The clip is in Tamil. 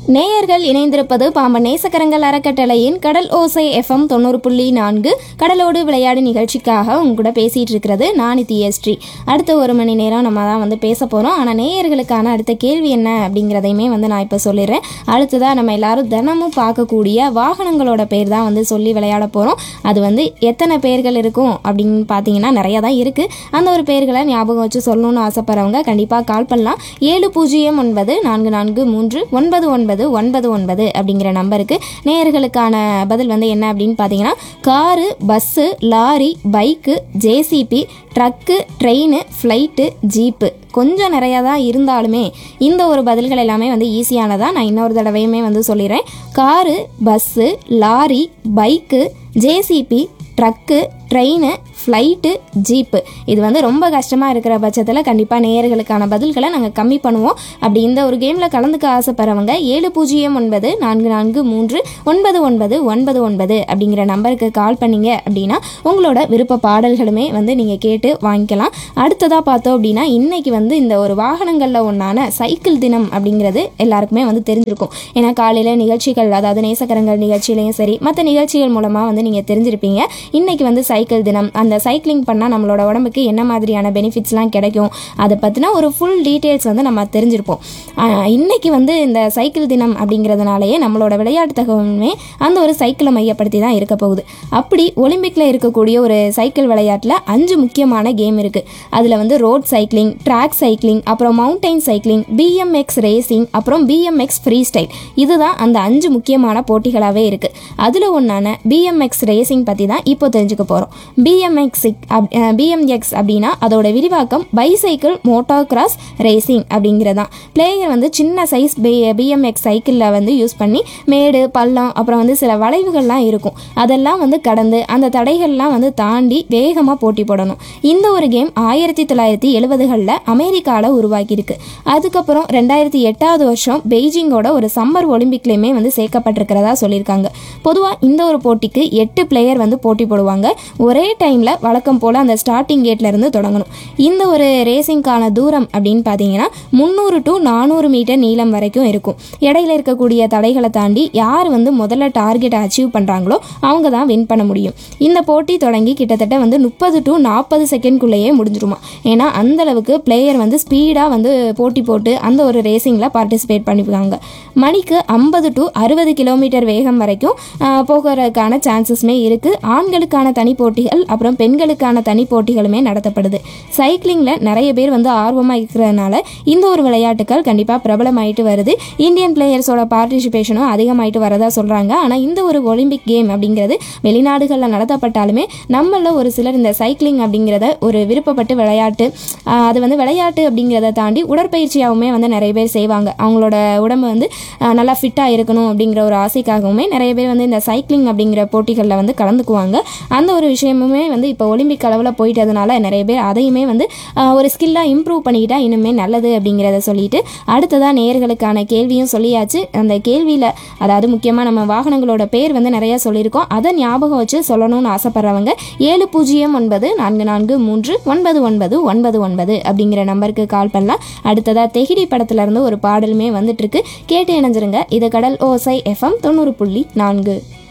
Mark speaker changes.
Speaker 1: நேயர்கள் இணைந்திருப்பது பாம்பன் நேசக்கரங்கள் அறக்கட்டளையின் கடல் ஓசை எஃப்எம் தொண்ணூறு புள்ளி நான்கு கடலோடு விளையாடு நிகழ்ச்சிக்காக உங்க கூட பேசிட்டு இருக்கிறது நான் தியஸ்ரீ அடுத்த ஒரு மணி நேரம் நம்ம தான் வந்து பேச போகிறோம் ஆனால் நேயர்களுக்கான அடுத்த கேள்வி என்ன அப்படிங்கிறதையுமே வந்து நான் இப்போ சொல்லிடுறேன் அடுத்ததாக நம்ம எல்லாரும் தினமும் பார்க்கக்கூடிய வாகனங்களோட பேர் தான் வந்து சொல்லி விளையாட போகிறோம் அது வந்து எத்தனை பேர்கள் இருக்கும் அப்படின்னு பார்த்தீங்கன்னா நிறையா தான் இருக்குது அந்த ஒரு பேர்களை ஞாபகம் வச்சு சொல்லணும்னு ஆசைப்படுறவங்க கண்டிப்பாக கால் பண்ணலாம் ஏழு பூஜ்ஜியம் ஒன்பது நான்கு நான்கு மூன்று ஒன்பது ஒன்பது ஒன்பது ஒன்பது அப்படிங்கிற நம்பருக்கு நேயர்களுக்கான பதில் வந்து என்ன அப்படின்னு பார்த்தீங்கன்னா car bus lorry bike JCB truck train flight jeep கொஞ்சம் நிறையா தான் இருந்தாலுமே இந்த ஒரு பதில்கள் எல்லாமே வந்து ஈஸியானதாக நான் இன்னொரு தடவையுமே வந்து சொல்லிடுறேன் car bus lorry bike JCB truck train flight jeep இது வந்து ரொம்ப கஷ்டமாக இருக்கிற பட்சத்தில் கண்டிப்பாக நேயர்களுக்கான பதில்களை நாங்கள் கம்மி பண்ணுவோம் அப்படி இந்த ஒரு கேமில் கலந்துக்க ஆசைப்படுறவங்க ஏழு பூஜ்ஜியம் ஒன்பது நான்கு நான்கு மூன்று ஒன்பது ஒன்பது ஒன்பது ஒன்பது அப்படிங்கிற நம்பருக்கு கால் பண்ணீங்க அப்படின்னா உங்களோட விருப்ப பாடல்களுமே வந்து நீங்கள் கேட்டு வாங்கிக்கலாம் அடுத்ததாக பார்த்தோம் அப்படின்னா இன்னைக்கு வந்து இந்த ஒரு வாகனங்களில் ஒன்றான சைக்கிள் தினம் அப்படிங்கிறது எல்லாருக்குமே வந்து தெரிஞ்சிருக்கும் ஏன்னா காலையில் நிகழ்ச்சிகள் அதாவது நேசக்கரங்கள் நிகழ்ச்சியிலையும் சரி மற்ற நிகழ்ச்சிகள் மூலமாக வந்து நீங்கள் தெரிஞ்சிருப்பீங்க இன்னைக்கு வந்து சைக்கிள் தினம் அந்த சைக்கிளிங் பண்ணால் நம்மளோட உடம்புக்கு என்ன மாதிரியான பெனிஃபிட்ஸ்லாம் கிடைக்கும் அதை பற்றின ஒரு ஃபுல் டீட்டெயில்ஸ் வந்து நம்ம தெரிஞ்சிருப்போம் ஆஹ் இன்னைக்கு வந்து இந்த சைக்கிள் தினம் அப்படிங்கிறதுனாலயே நம்மளோட விளையாட்டு தகவலுமே அந்த ஒரு சைக்கிளை மையப்படுத்தி தான் இருக்க போகுது அப்படி ஒலிம்பிக்கில் இருக்கக்கூடிய ஒரு சைக்கிள் விளையாட்டில் அஞ்சு முக்கியமான கேம் இருக்குது அதில் வந்து ரோட் சைக்கிளிங் ட்ராக் சைக்கிளிங் அப்புறம் மவுண்டைன் சைக்கிளிங் பிஎம்எக்ஸ் ரேசிங் அப்புறம் பிஎம்எக்ஸ் ஃப்ரீ ஸ்டைல் இதுதான் அந்த அஞ்சு முக்கியமான போட்டிகளாகவே இருக்குது அதில் ஒன்றான பிஎம்எக்ஸ் ரேசிங் பற்றி தான் இப்போ தெரிஞ்சுக்க போகிறோம் பிஎம்எக்ஸ் பிஎம்எக்ஸ் அப்படின்னா அதோட விரிவாக்கம் பைசைக்கிள் மோட்டார் கிராஸ் ரேசிங் அப்படிங்கிறதான் பிளேயர் வந்து சின்ன சைஸ் பிஎம்எக்ஸ் சைக்கிளில் வந்து யூஸ் பண்ணி மேடு பள்ளம் அப்புறம் வந்து சில வளைவுகள்லாம் இருக்கும் அதெல்லாம் வந்து கடந்து அந்த தடைகள்லாம் வந்து தாண்டி வேகமாக போட்டி போடணும் இந்த ஒரு கேம் ஆயிரத்தி தொள்ளாயிரத்தி எழுபதுகளில் அமெரிக்காவில் உருவாக்கியிருக்கு அதுக்கப்புறம் ரெண்டாயிரத்தி எட்டாவது வருஷம் பெய்ஜிங்கோட ஒரு சம்மர் ஒலிம்பிக்லேயுமே வந்து சேர்க்கப்பட்டிருக்கிறதா சொல்லியிருக்காங்க பொதுவாக இந்த ஒரு போட்டிக்கு எட்டு பிளேயர் வந்து போட்டி போடுவாங்க ஒரே டைமில் வழக்கம் போல் அந்த ஸ்டார்டிங் கேட்ல இருந்து தொடங்கணும் இந்த ஒரு ரேசிங்க்கான தூரம் அப்படின்னு பார்த்தீங்கன்னா முந்நூறு டு நானூறு மீட்டர் நீளம் வரைக்கும் இருக்கும் இடையில இருக்கக்கூடிய தடைகளை தாண்டி யார் வந்து முதல்ல டார்கெட்டை அச்சீவ் பண்ணுறாங்களோ அவங்க தான் வின் பண்ண முடியும் இந்த போட்டி தொடங்கி கிட்டத்தட்ட வந்து முப்பது டு நாற்பது செகண்ட்குள்ளேயே முடிஞ்சிருமா ஏன்னா அந்த அளவுக்கு பிளேயர் வந்து ஸ்பீடாக வந்து போட்டி போட்டு அந்த ஒரு ரேசிங்கில் பார்ட்டிசிபேட் பண்ணிப்பாங்க மணிக்கு ஐம்பது டு அறுபது கிலோமீட்டர் வேகம் வரைக்கும் ஆஹ், போகிறதுக்கான சான்சஸ்மே இருக்குது ஆண்களுக்கான தனி போட்டிகள் அப்புறம் பெண்களுக்கான தனி போட்டிகளுமே நடத்தப்படுது சைக்கிளிங்கில் நிறைய பேர் வந்து ஆர்வமாக இருக்கிறதுனால இந்த ஒரு விளையாட்டுகள் கண்டிப்பாக பிரபலமாயிட்டு வருது இந்தியன் பிளேயர்ஸோட பார்ட்டிசிபேஷனும் அதிகமாயிட்டு வரதா சொல்கிறாங்க ஆனால் இந்த ஒரு ஒலிம்பிக் கேம் அப்படிங்கிறது வெளிநாடுகளில் நடத்தப்பட்டாலுமே நம்மள ஒரு சிலர் இந்த சைக்கிளிங் அப்படிங்கிறத ஒரு விருப்பப்பட்டு விளையாட்டு ஆஹ், அது வந்து விளையாட்டு அப்படிங்கிறத தாண்டி உடற்பயிற்சியாகவுமே வந்து நிறைய பேர் செய்வாங்க அவங்களோட உடம்பு வந்து ஆஹ், நல்லா ஃபிட்டாக இருக்கணும் அப்படிங்கிற ஒரு ஆசைக்காகவுமே நிறைய பேர் வந்து இந்த சைக்கிளிங் அப்படிங்கிற போட்டிகளில் வந்து கலந்துக்குவாங்க அந்த ஒரு விஷயமுமே வந்து இப்போ ஒலிம்பிக் அளவில் போயிட்டதுனால நிறைய பேர் அதையுமே வந்து ஆஹ், ஒரு ஸ்கில்லாக இம்ப்ரூவ் பண்ணிக்கிட்டா இன்னுமே நல்லது அப்படிங்கிறத சொல்லிட்டு அடுத்ததாக நேயர்களுக்கான கேள்வியும் சொல்லியாச்சு அந்த கேள்வியில் அதாவது முக்கியமாக நம்ம வாகனங்களோட பேர் வந்து நிறைய சொல்லியிருக்கோம் அதை ஞாபகம் வச்சு சொல்லணும்னு ஆசைப்படுறவங்க ஏழு பூஜ்ஜியம் ஒன்பது நான்கு நான்கு மூன்று ஒன்பது ஒன்பது ஒன்பது ஒன்பது அப்படிங்கிற நம்பருக்கு கால் பண்ணலாம் அடுத்ததாக தெகிடி படத்துல இருந்து ஒரு பாடலுமே வந்துட்டு இருக்கு கேட்டு இணைஞ்சிருங்க இது கடல் ஓசை எஃப்எம் தொண்ணூறு புள்ளி நான்கு